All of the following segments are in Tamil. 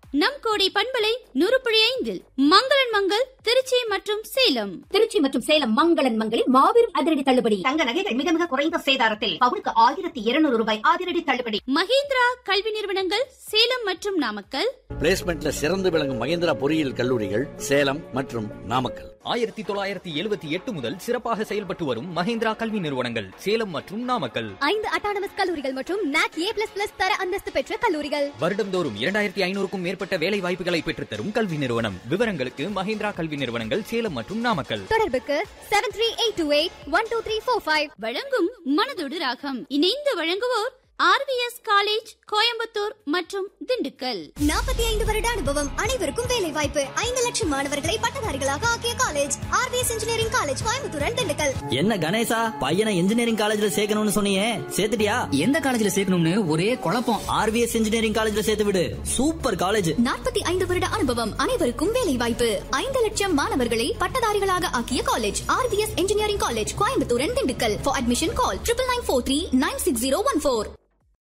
நம் கோடி பண்பலை நூறுபுழி ஐந்தில் மங்களன் மங்கள் திருச்சி மற்றும் சேலம் திருச்சி மற்றும் சேலம் மங்களன் மங்களில் மாபெரும் அதிரடி தள்ளுபடி தங்க நகைகள் மிக மிக குறைந்த சேதாரத்தில் பவுனுக்கு ஆயிரத்தி இருநூறு ரூபாய் அதிரடி தள்ளுபடி மகேந்திரா கல்வி நிறுவனங்கள் சேலம் மற்றும் நாமக்கல் பிளேஸ்மெண்ட்ல சிறந்து விளங்கும் மகேந்திரா பொறியியல் கல்லூரிகள் சேலம் மற்றும் நாமக்கல் ஆயிரத்தி தொள்ளாயிரத்தி எழுபத்தி எட்டு முதல் சிறப்பாக செயல்பட்டு வரும் மஹேந்திரா கல்வி நிறுவனங்கள் சேலம் மற்றும் நாமக்கல் ஐந்து அட்டானமஸ் கல்லூரிகள் மற்றும் நாக் ஏ பிளஸ் பிளஸ் தர அந்தஸ்து பெற்ற கல்லூரிகள் வருடந்தோறும் இரண்டாயிரத்தி ஐநூறுக்கும் மேற்பட்ட வேலை வாய்ப்புகளை பெற்றுத்தரும் கல்வி நிறுவனம் விவரங்களுக்கு மஹேந்திரா கல்வி நிறுவனங்கள் சேலம் மற்றும் நாமக்கல் தொடர்புக்கு seven three eight two eight one two three four five வழங்கும் மனதோடு ராகம் இணைந்து வழங்குவோர் ஆர்விஎஸ் காலேஜ் கோயம்புத்தூர் மற்றும் திண்டுக்கல் நாற்பத்தி ஐந்து வருட அனுபவம் அனைவருக்கும் வேலை வாய்ப்பு ஐந்து லட்சம் மாணவர்களை பட்டதாரிகளாக ஆக்கிய college RVS engineering college Coimbatore and Dindigul என்ன கணேசா பையனை இன்ஜினியரிங் காலேஜ்ல சேர்க்கணும்னு சொன்னியே சேர்த்துட்டியா எந்த காலேஜ்ல சேர்க்கணும்னு ஒரே குழப்பம் ஆர்விஎஸ் இன்ஜினியரிங் காலேஜ்ல சேர்த்து விடு சூப்பர் காலேஜ் நாற்பத்தி ஐந்து வருட அனுபவம் அனைவருக்கும் வேலை வாய்ப்பு ஐந்து லட்சம் மாணவர்களை பட்டதாரிகளாக ஆக்கிய college RVS engineering college Coimbatore and Dindigul for admission call triple nine four three nine six zero one four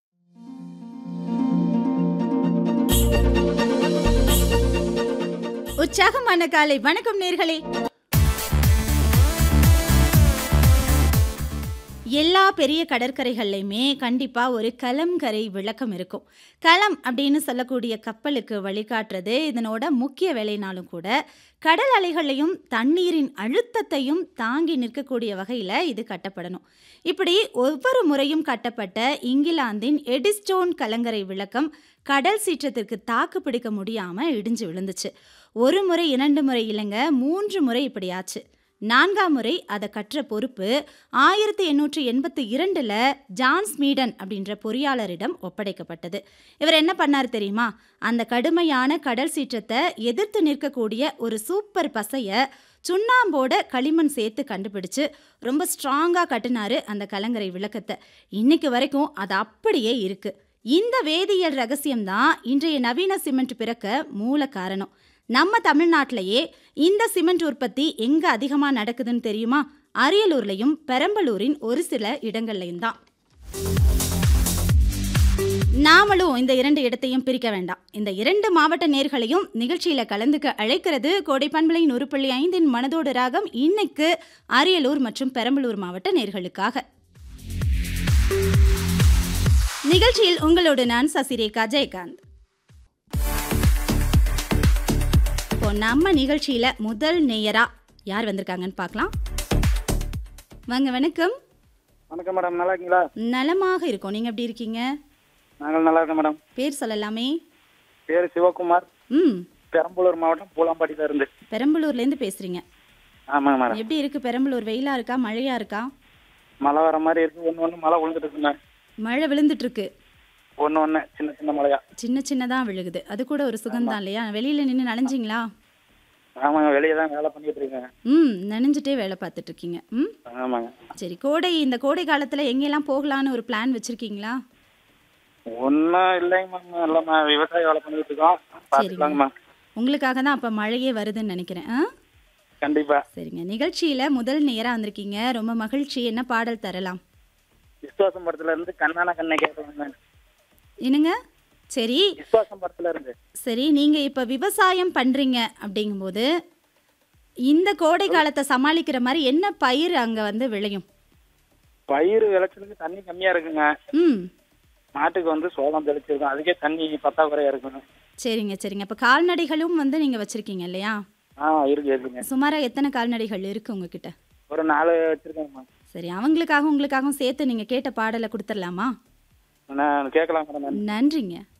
உற்சாகமான காலை வணக்கம் நேர்களே எல்லா பெரிய கடற்கரைகள்லையுமே கண்டிப்பாக ஒரு கலம்கரை விளக்கம் இருக்கும் கலம் அப்படின்னு சொல்லக்கூடிய கப்பலுக்கு வழிகாட்டுறது இதனோட முக்கிய வேலைனாலும் கூட கடல் அலைகளையும் தண்ணீரின் அழுத்தத்தையும் தாங்கி நிற்கக்கூடிய வகையில் இது கட்டப்படணும் இப்படி ஒவ்வொரு முறையும் கட்டப்பட்ட இங்கிலாந்தின் எடிஸ்டோன் கலங்கரை விளக்கம் கடல் சீற்றத்திற்கு தாக்கு பிடிக்க முடியாமல் இடிஞ்சு விழுந்துச்சு ஒரு முறை இரண்டு முறை இல்லைங்க மூன்று முறை இப்படி ஆச்சு நான்காம் முறை அதை கற்ற பொறுப்பு ஆயிரத்தி எண்ணூற்றி எண்பத்தி இரண்டில் ஜான் ஸ்மீடன் அப்படின்ற பொறியாளரிடம் ஒப்படைக்கப்பட்டது இவர் என்ன பண்ணார் தெரியுமா அந்த கடுமையான கடல் சீற்றத்தை எதிர்த்து நிற்கக்கூடிய ஒரு சூப்பர் பசையை சுண்ணாம்போட களிமண் சேர்த்து கண்டுபிடிச்சு ரொம்ப ஸ்ட்ராங்காக கட்டினாரு அந்த கலங்கரை விளக்கத்தை இன்னைக்கு வரைக்கும் அது அப்படியே இருக்கு இந்த வேதியியல் ரகசியம்தான் இன்றைய நவீன சிமெண்ட் பிறக்க மூல காரணம் நம்ம தமிழ்நாட்டிலேயே இந்த சிமெண்ட் உற்பத்தி எங்கே அதிகமாக நடக்குதுன்னு தெரியுமா அரியலூர்லையும் பெரம்பலூரின் ஒரு சில இடங்கள்லையும் தான் நாமளும் இந்த இரண்டு இடத்தையும் பிரிக்க வேண்டாம் இந்த இரண்டு மாவட்ட நேர்களையும் நிகழ்ச்சியில் கலந்துக்க அழைக்கிறது கோடை பண்பலை நூறு புள்ளி ஐந்தின் மனதோடு ராகம் இன்னைக்கு அரியலூர் மற்றும் பெரம்பலூர் மாவட்ட நேர்களுக்காக நிகழ்ச்சியில் உங்களோடு நான் சசிரேகா ஜெயகாந்த் இப்போ நம்ம நிகழ்ச்சியில் முதல் நேயரா யார் வந்திருக்காங்கன்னு பார்க்கலாம் வாங்க வணக்கம் வணக்கம் மேடம் நல்லா இருக்கீங்களா நலமாக இருக்கோம் நீங்கள் எப்படி இருக்கீங்க நாங்கள் நல்லா இருக்கோம் மேடம் பேர் சொல்லலாமே பேர் சிவகுமார் ம் பெரம்பலூர் மாவட்டம் பூலாம்பாடியில இருந்து பெரம்பலூர்லேருந்து பேசுகிறீங்க ஆமாங்க மேடம் எப்படி இருக்கு பெரம்பலூர் வெயிலா இருக்கா மழையா இருக்கா மழை வர மாதிரி இருக்கு ஒன்று ஒன்று மழை விழுந்துட்டு இருக்குங்க மழை விழுந்துட்டு இருக்கு ஒன்று ஒன்று சின்ன சின்ன மழையா சின்ன சின்னதா விழுகுது அது கூட ஒரு சுகம்தான் இல்லையா வெளியில நின்று நனைஞ்சிங்களா ஆமாங்க வெளியே தான் வேலை பண்ணிட்டு இருக்கேங்க ம் நனைஞ்சிட்டே வேலை பார்த்துட்டு இருக்கீங்க ம் ஆமாங்க சரி கோடை இந்த கோடை காலத்துல எங்கெல்லாம் போகலான்னு ஒரு பிளான் வச்சிருக்கீங்களா ஒன்றும் இல்லைங்க மேம் இல்லைம்மா விவசாய வேலை பண்ணிட்டு இருக்கோம் பார்த்துக்கலாங்கம்மா உங்களுக்காக தான் அப்ப மழையே வருதுன்னு நினைக்கிறேன் ஆ கண்டிப்பா சரிங்க நிகழ்ச்சியில முதல் நேரா வந்திருக்கீங்க ரொம்ப மகிழ்ச்சி என்ன பாடல் தரலாம் விஸ்வாசம் படத்துல இருந்து கண்ணான கண்ணை கேட்கலாங்க என்னங்க சரி விஸ்வாசம் படத்துல இருந்து சரி நீங்க இப்ப விவசாயம் பண்றீங்க அப்படிங்கும்போது இந்த கோடை காலத்தை சமாளிக்கிற மாதிரி என்ன பயிர் அங்க வந்து விளையும் பயிர் விளைச்சலுக்கு தண்ணி கம்மியா இருக்குங்க ம் மாட்டுக்கு வந்து சோளம் தெளிச்சிருக்கோம் அதுக்கே தண்ணி பத்தாக்குறையா இருக்குங்க சரிங்க சரிங்க அப்ப கால்நடைகளும் வந்து நீங்க வச்சிருக்கீங்க இல்லையா ஆ இருக்கு இருக்குங்க சுமாரா எத்தனை கால்நடைகள் இருக்கு உங்ககிட்ட ஒரு நாலு வச்சிருக்கேங்கம்மா சரி அவங்களுக்காகவும் உங்களுக்காகவும் சேர்த்து நீங்க கேட்ட பாடலை கொடுத்துடலாமா நான் கேட்கலாம் மேடம் நன்றிங்க